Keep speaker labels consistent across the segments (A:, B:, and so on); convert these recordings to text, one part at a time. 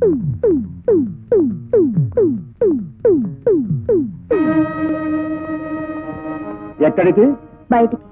A: ఎక్కడికి
B: బయటికి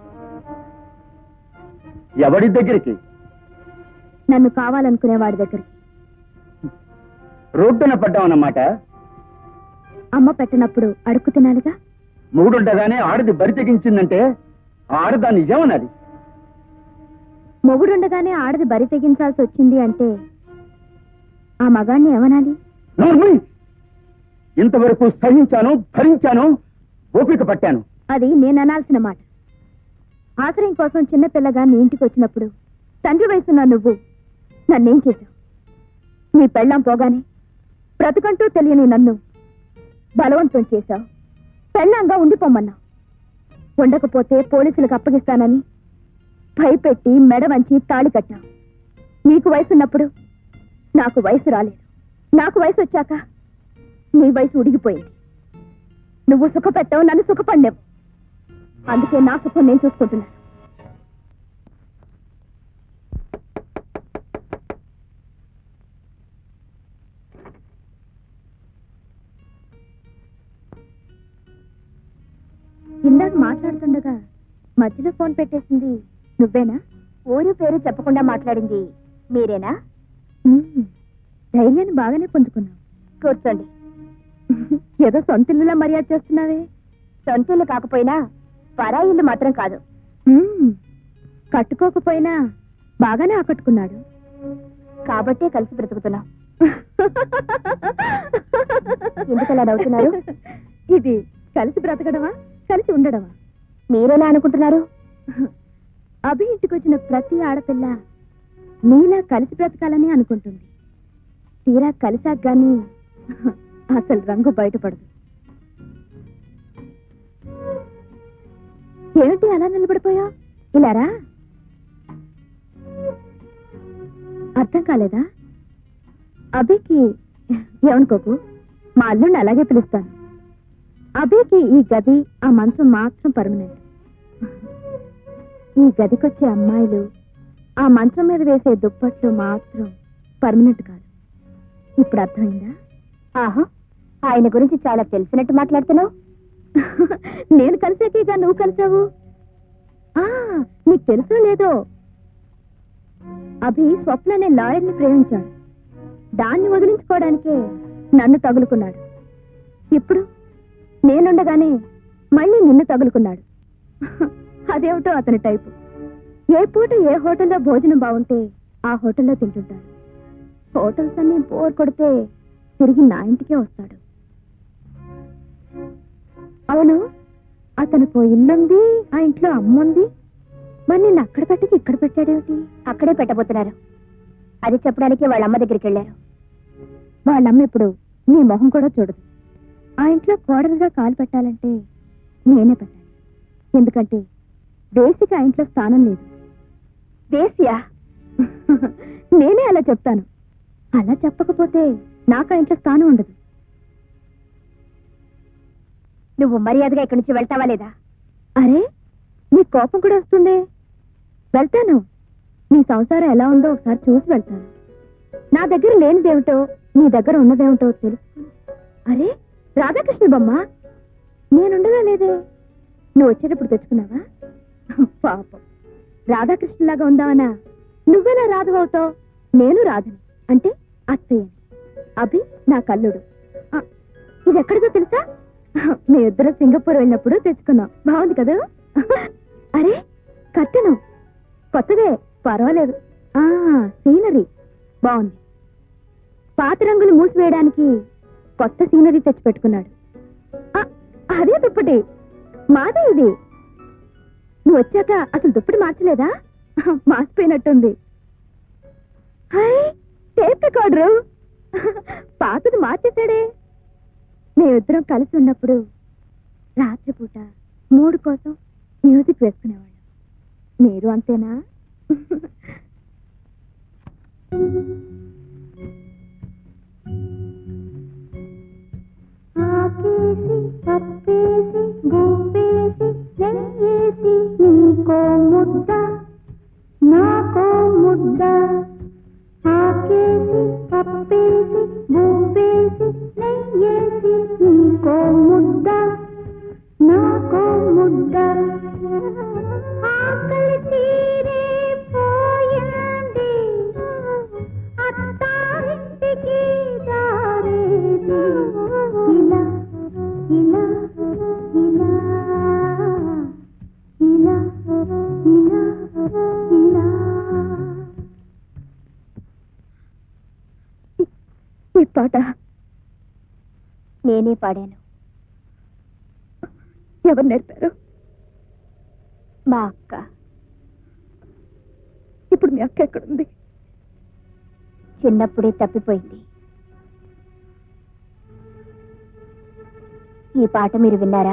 A: ఎవడి దగ్గరికి
B: నన్ను కావాలనుకునే వాడి దగ్గరికి
A: రోడ్డున పడ్డామన్నమాట
B: అమ్మ పెట్టనప్పుడు అడుక్కు తినాలిగా
A: మూడుండగానే ఆడది బరి తెగించిందంటే ఆడదాన్ని ఏమన్నది
B: మొగుడుండగానే ఆడది బరి తెగించాల్సి వచ్చింది అంటే ఆ మగాణ్ణి ఏమనాలి
A: నోర్మి! ఇంతవరకు సహించాను భరించాను ఓపిక పట్టాను
B: అది నేను అనాల్సిన మాట ఆశ్రయం కోసం చిన్నపిల్లగా నీ ఇంటికి వచ్చినప్పుడు తండ్రి వయసున్న నువ్వు నన్నేం చేశావు నీ పెళ్ళాం పోగానే బ్రతుకంటూ తెలియని నన్ను బలవంతం చేశావు పెళ్ళాంగా ఉండిపోమన్నావు ఉండకపోతే పోలీసులకు అప్పగిస్తానని భయపెట్టి మెడ వంచి తాళి కట్టావు నీకు వయసున్నప్పుడు నాకు వయసు రాలేదు నాకు వయసు వచ్చాక నీ వయసు ఉడిగిపోయింది నువ్వు సుఖపెట్టావు నన్ను సుఖపడ్డావు అందుకే నా సుఖం నేను చూసుకుంటున్నాను ఇందాక మాట్లాడుతుండగా మధ్యలో ఫోన్ పెట్టేసింది నువ్వేనా ఊరు పేరు చెప్పకుండా మాట్లాడింది మీరేనా ధైర్యాన్ని బాగానే పుంజుకున్నావు కూర్చోండి ఏదో సొంత ఇల్లులా మర్యాద చేస్తున్నావే సొంత ఇల్లు కాకపోయినా పరాయి ఇల్లు మాత్రం కాదు కట్టుకోకపోయినా బాగానే ఆకట్టుకున్నాడు కాబట్టే కలిసి బ్రతుకుతున్నాం ఎందుకలా నవ్వుతున్నారు ఇది కలిసి బ్రతకడమా కలిసి ఉండడమా మీరెలా అనుకుంటున్నారు అభి ఇంటికి వచ్చిన ప్రతి ఆడపిల్ల నీలా కలిసి బ్రతకాలని అనుకుంటుంది తీరా కలిసాక గాని అసలు రంగు బయటపడదు ఏమిటి అలా నిలబడిపోయా ఇలారా అర్థం కాలేదా అభికి ఏమనుకోకు మా అల్లుడిని అలాగే పిలుస్తాను అభికి ఈ గది ఆ మంచం మాత్రం పర్మనెంట్ ఈ గదికొచ్చే అమ్మాయిలు ఆ మంచం మీద వేసే దుప్పట్లు మాత్రం పర్మనెంట్ కాదు ఇప్పుడు అర్థమైందా ఆహా ఆయన గురించి చాలా తెలిసినట్టు మాట్లాడుతున్నావు నేను కలిసాకేగా నువ్వు కలిసావు ఆ, నీకు తెలుసో లేదో అభి స్వప్న అనే లాయర్ని ప్రేమించాడు దాన్ని వదిలించుకోవడానికే నన్ను తగులుకున్నాడు ఇప్పుడు నేనుండగానే మళ్ళీ నిన్ను తగులుకున్నాడు అదేమిటో అతని టైపు ఏ పూట ఏ హోటల్లో భోజనం బాగుంటే ఆ హోటల్లో తింటుంటాడు హోటల్స్ అన్ని బోర్ కొడితే తిరిగి నా ఇంటికే వస్తాడు అవును అతనికి ఇల్లుంది ఆ ఇంట్లో అమ్ముంది మరి నిన్ను అక్కడ పెట్టకి ఇక్కడ పెట్టాడేమిటి అక్కడే పెట్టబోతున్నారు అది చెప్పడానికి వాళ్ళ అమ్మ దగ్గరికి వెళ్ళారు వాళ్ళమ్మ ఇప్పుడు నీ మొహం కూడా చూడదు ఆ ఇంట్లో కోడలుగా కాలు పెట్టాలంటే నేనే పెట్టాలి ఎందుకంటే దేశికి ఆ ఇంట్లో స్థానం లేదు దేశియా నేనే అలా చెప్తాను అలా చెప్పకపోతే నాకు ఆ ఇంట్లో స్థానం ఉండదు నువ్వు మర్యాదగా ఇక్కడి నుంచి వెళ్తావా లేదా అరే నీ కోపం కూడా వస్తుంది వెళ్తాను నీ సంసారం ఎలా ఉందో ఒకసారి చూసి వెళ్తాను నా దగ్గర లేనిదేమిటో నీ దగ్గర ఉన్నదేమిటో తెలుసు అరే రాధాకృష్ణ బొమ్మ నేనుండగా లేదే నువ్వు వచ్చేటప్పుడు తెచ్చుకున్నావా పాపం రాధాకృష్ణలాగా ఉందావనా నువ్వెలా రాధు అవుతావు నేను రాధని అంటే అత్తయ్యని అభి నా కల్లుడు ఆ, ఇది ఎక్కడిదో తెలుసా మేమిద్దరం సింగపూర్ వెళ్ళినప్పుడు తెచ్చుకున్నాం బాగుంది కదా అరే కట్టెను కొత్తదే పర్వాలేదు ఆ సీనరీ బాగుంది పాత రంగులు మూసివేయడానికి కొత్త సీనరీ తెచ్చి పెట్టుకున్నాడు ఆ, అదే దుప్పటి మాదే ఇది నువ్వు వచ్చాక అసలు దుప్పటి మార్చలేదా మార్చిపోయినట్టుంది హాయ్ టేప్ రికార్డరు పాతది మార్చేశాడే మేమిద్దరం కలిసి ఉన్నప్పుడు రాత్రిపూట మూడు కోసం మ్యూజిక్ వేసుకునేవాళ్ళం మీరు అంతేనా ఆకేసి పప్పేసి గువ్వేసి నెయ్యేసి నీకో ముద్ద నాకో ముద్ద ఆకేసి పప్పేసి పాట నేనే పాడాను ఎవరు నేర్పారు మా అక్క ఇప్పుడు మీ అక్క ఎక్కడుంది చిన్నప్పుడే తప్పిపోయింది ఈ పాట మీరు విన్నారా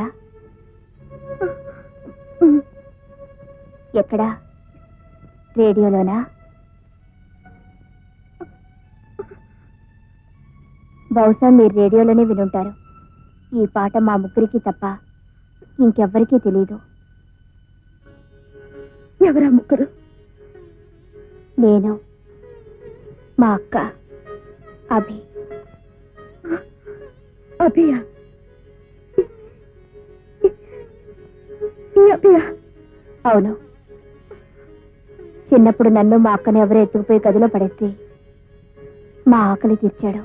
B: ఎక్కడా రేడియోలోనా బహుశా మీరు రేడియోలోనే వినుంటారు ఈ పాట మా ముగ్గురికి తప్ప ఇంకెవ్వరికీ తెలియదు ఎవరా ముగ్గురు నేను మా అక్క అభి అభియా అభియా అవును చిన్నప్పుడు నన్ను మా అక్కని ఎవరో ఎత్తుకుపోయి గదిలో పడేస్తే మా ఆకలి తీర్చాడు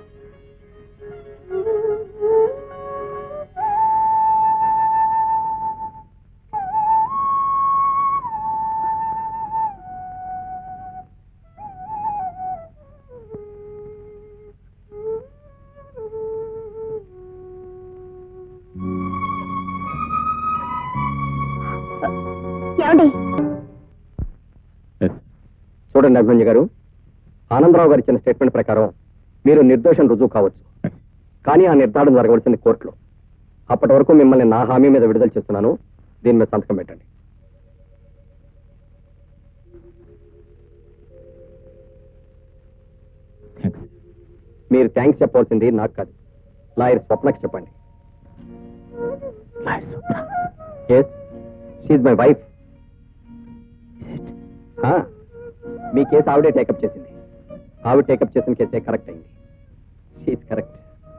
B: ఏమండి
C: చూడండి అభిమన్యు గారు ఆనందరావు గారు ఇచ్చిన స్టేట్మెంట్ ప్రకారం మీరు నిర్దోషం రుజువు కావచ్చు కానీ ఆ నిర్ధారణ జరగవలసింది కోర్టులో అప్పటి వరకు మిమ్మల్ని నా హామీ మీద విడుదల చేస్తున్నాను దీని మీద సంతకం పెట్టండి మీరు థ్యాంక్స్ చెప్పవలసింది నాకు కాదు లాయర్ స్వప్నకి చెప్పండి ఎస్ షీఈ్ మై వైఫ్ మీ కేసు ఆవిడే టేకప్ చేసింది ఆవిడ టేకప్ చేసిన కేసే కరెక్ట్ అయింది షీఈ్ కరెక్ట్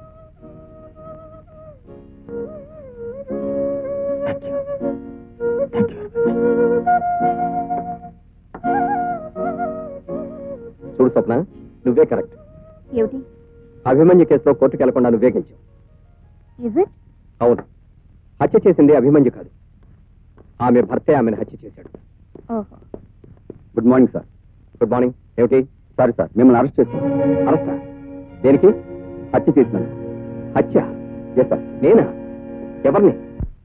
C: చూడు స్వప్న నువ్వే కరెక్ట్
B: ఏమిటి
C: అభిమన్యు కేసులో కోర్టుకు వెళ్లకుండా నువ్వే గెలిచావు
B: ఇజ్ ఇట్
C: అవును హత్య చేసింది అభిమన్యు కాదు ఆమె భర్తే ఆమెను హత్య చేశాడు
B: ఓహో
A: good morning sir
C: good morning ఏమిటి
A: సారీ సార్ మిమ్మల్ని అరెస్ట్ చేస్తాను
C: అరెస్టా దేనికి
A: హత్య చేసినాను
C: హత్య
A: ఎస్ సార్
C: నేనా ఎవరిని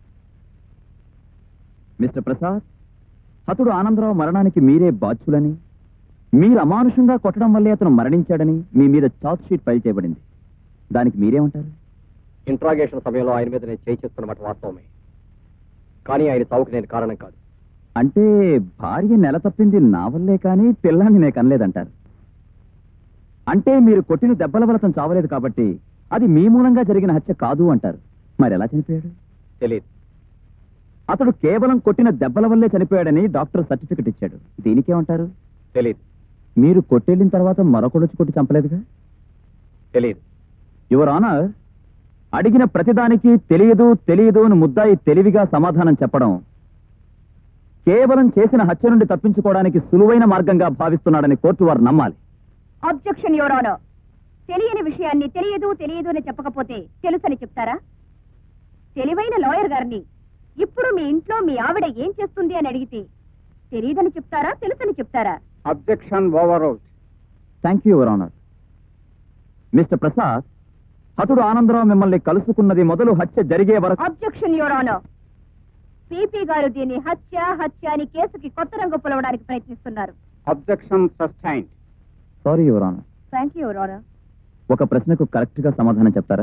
D: మిస్టర్ ప్రసాద్ హతుడు ఆనందరావు మరణానికి మీరే బాధ్యులని మీరు అమానుషంగా కొట్టడం వల్లే అతను మరణించాడని మీ మీద చార్జ్ షీట్ ఫైల్ చేయబడింది దానికి మీరేమంటారు
C: ఇంట్రాగేషన్ సమయంలో ఆయన మీద నేను చేయి చేసుకున్నమాట వాస్తవమే కానీ ఆయన చావుకు నేను కారణం కాదు
D: అంటే భార్య నెల తప్పింది నా వల్లే కానీ పిల్లాన్ని నేను కనలేదంటారు అంటే మీరు కొట్టిన దెబ్బల వల్ల అతను చావలేదు కాబట్టి అది మీ మూలంగా జరిగిన హత్య కాదు అంటారు మరి ఎలా చనిపోయాడు
C: తెలియదు
D: అతడు కేవలం కొట్టిన దెబ్బల వల్లే చనిపోయాడని డాక్టర్ సర్టిఫికెట్ ఇచ్చాడు దీనికేమంటారు
C: తెలియదు
D: మీరు కొట్టెళ్ళిన తర్వాత మరొకడొచ్చి కొట్టి చంపలేదుగా
C: తెలియదు
D: యువర్ ఆనర్ అడిగిన ప్రతిదానికి తెలియదు తెలియదు అని ముద్దాయి తెలివిగా సమాధానం చెప్పడం కేవలం చేసిన హత్య నుండి తప్పించుకోవడానికి సులువైన మార్గంగా భావిస్తున్నాడని కోర్టు వారు నమ్మాలి
B: అబ్జెక్షన్ యువర్ ఆనర్ తెలియని విషయాన్ని తెలియదు తెలియదు అని చెప్పకపోతే తెలుసని చెప్తారా తెలివైన లాయర్ గారిని ఇప్పుడు మీ ఇంట్లో మీ ఆవిడ ఏం చేస్తుంది అని అడిగితే తెలియదని చెప్తారా తెలుసని చెప్తారా
A: objection over
D: thank you your honour mister Prasad హతుడు ఆనందరావు మిమ్మల్ని కలుసుకున్నది మొదలు హత్య జరిగే వరకు
B: అబ్జెక్షన్ యువర్ ఆనర్ పీపీ గారు దీన్ని హత్య హత్య అని కేసుకి కొత్త రంగు పొలవడానికి ప్రయత్నిస్తున్నారు
A: objection sustained
D: sorry your honour
B: thank you your honour
D: ఒక ప్రశ్నకు కరెక్ట్ గా సమాధానం చెప్తారా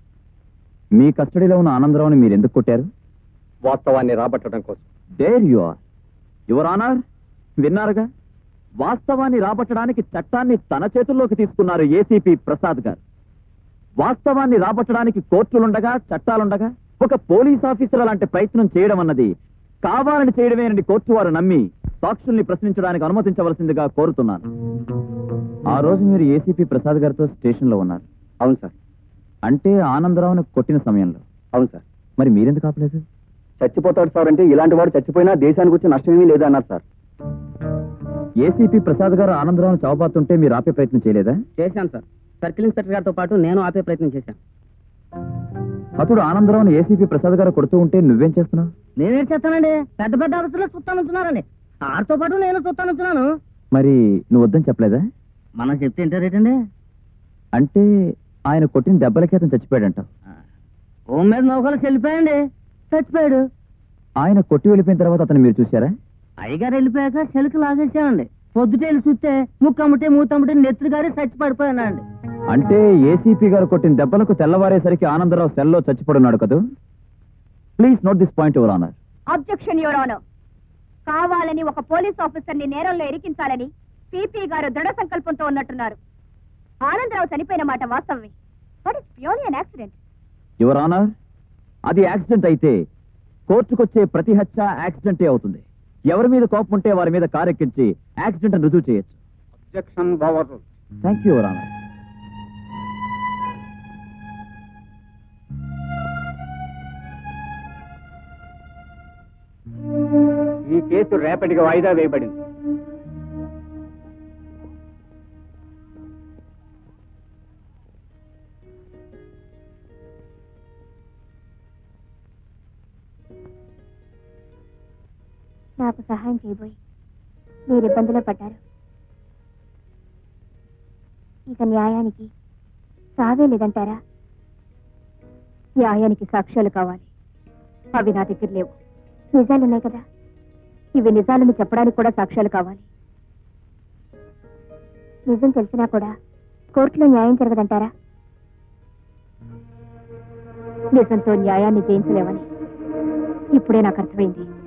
D: మీ కస్టడీలో ఉన్న ఆనందరావుని మీరు ఎందుకు కొట్టారు
C: వాస్తవాన్ని రాబట్టడం కోసం
D: there you are your honour విన్నారుగా వాస్తవాన్ని రాబట్టడానికి చట్టాన్ని తన చేతుల్లోకి తీసుకున్నారు ఏసీపీ ప్రసాద్ గారు వాస్తవాన్ని రాబట్టడానికి కోర్టులుండగా చట్టాలుండగా ఒక పోలీస్ ఆఫీసర్ అలాంటి ప్రయత్నం చేయడం అన్నది కావాలని చేయడమేనని కోర్టు వారు నమ్మి సాక్షుల్ని ప్రశ్నించడానికి అనుమతించవలసిందిగా కోరుతున్నాను ఆ రోజు మీరు ఏసీపీ ప్రసాద్ గారితో స్టేషన్ లో ఉన్నారు
A: అవును సార్
D: అంటే ఆనందరావును కొట్టిన సమయంలో
A: అవును సార్
D: మరి మీరెందుకు ఆపలేదు
A: చచ్చిపోతాడు సార్ అంటే ఇలాంటి వాడు చచ్చిపోయినా దేశానికి వచ్చి నష్టమేమీ లేదన్నారు సార్
D: ఏసీపీ ప్రసాద్ గారు ఆనందరావును చావబాతుంటే మీరు ఆపే ప్రయత్నం చేయలేదా
E: చేశాను సార్ సర్కిల్ ఇన్స్పెక్టర్ గారితో పాటు నేను ఆపే ప్రయత్నం చేశాను
D: అతడు ఆనందరావును ఏసీపీ ప్రసాద్ గారు కొడుతూ ఉంటే నువ్వేం చేస్తున్నావు
E: నేనేం చేస్తానండి పెద్ద పెద్ద ఆఫీసులో చూస్తానుంటున్నారండి ఆడితో పాటు నేను చూస్తానుంటున్నాను
D: మరి నువ్వు వద్దని చెప్పలేదా
E: మనం చెప్తే ఏంటో రేటండి
D: అంటే ఆయన కొట్టిన దెబ్బలకి అతను చచ్చిపోయాడంట
E: హోమ్ మీద నౌకలు చెల్లిపోయండి చచ్చిపోయాడు
D: ఆయన కొట్టి వెళ్ళిపోయిన తర్వాత అతను మీరు చూసారా
E: అయ్యగారు వెళ్ళిపోయాక చెలుకు లాగేసామండి పొద్దుటేళ్ళు చూస్తే ముక్కమ్మటే మూతమ్మటే నెత్తురు గారి చచ్చి పడిపోయానండి
D: అంటే ఏసీపీ గారు కొట్టిన దెబ్బలకు తెల్లవారేసరికి ఆనందరావు సెల్లో చచ్చిపడున్నాడు కదూ please note this point your honour
B: objection your honour కావాలని ఒక పోలీస్ ఆఫీసర్ ని నేరంలో ఇరికించాలని పీపీ గారు దృఢ సంకల్పంతో ఉన్నట్టున్నారు ఆనందరావు చనిపోయిన మాట వాస్తవమే but it's purely an accident
D: your honour అది యాక్సిడెంట్ అయితే కోర్టుకొచ్చే ప్రతి హత్య యాక్సిడెంటే అవుతుంది ఎవరి మీద కోపం ఉంటే వారి మీద కారెక్కించి యాక్సిడెంట్ అని రుజువు చేయొచ్చు
A: objection over
D: thank you your honour
A: ఈ కేసు రేపటికి వాయిదా వేయబడింది
B: నాకు సహాయం చేయబోయి మీరు ఇబ్బందిలో పడ్డారు ఇక న్యాయానికి సావే లేదంటారా న్యాయానికి సాక్ష్యాలు కావాలి అవి నా దగ్గర లేవు నిజాలున్నాయి కదా ఇవి నిజాలను చెప్పడానికి కూడా సాక్ష్యాలు కావాలి నిజం తెలిసినా కూడా కోర్టులో న్యాయం జరగదంటారా నిజంతో న్యాయాన్ని జయించలేవని ఇప్పుడే నాకు అర్థమైంది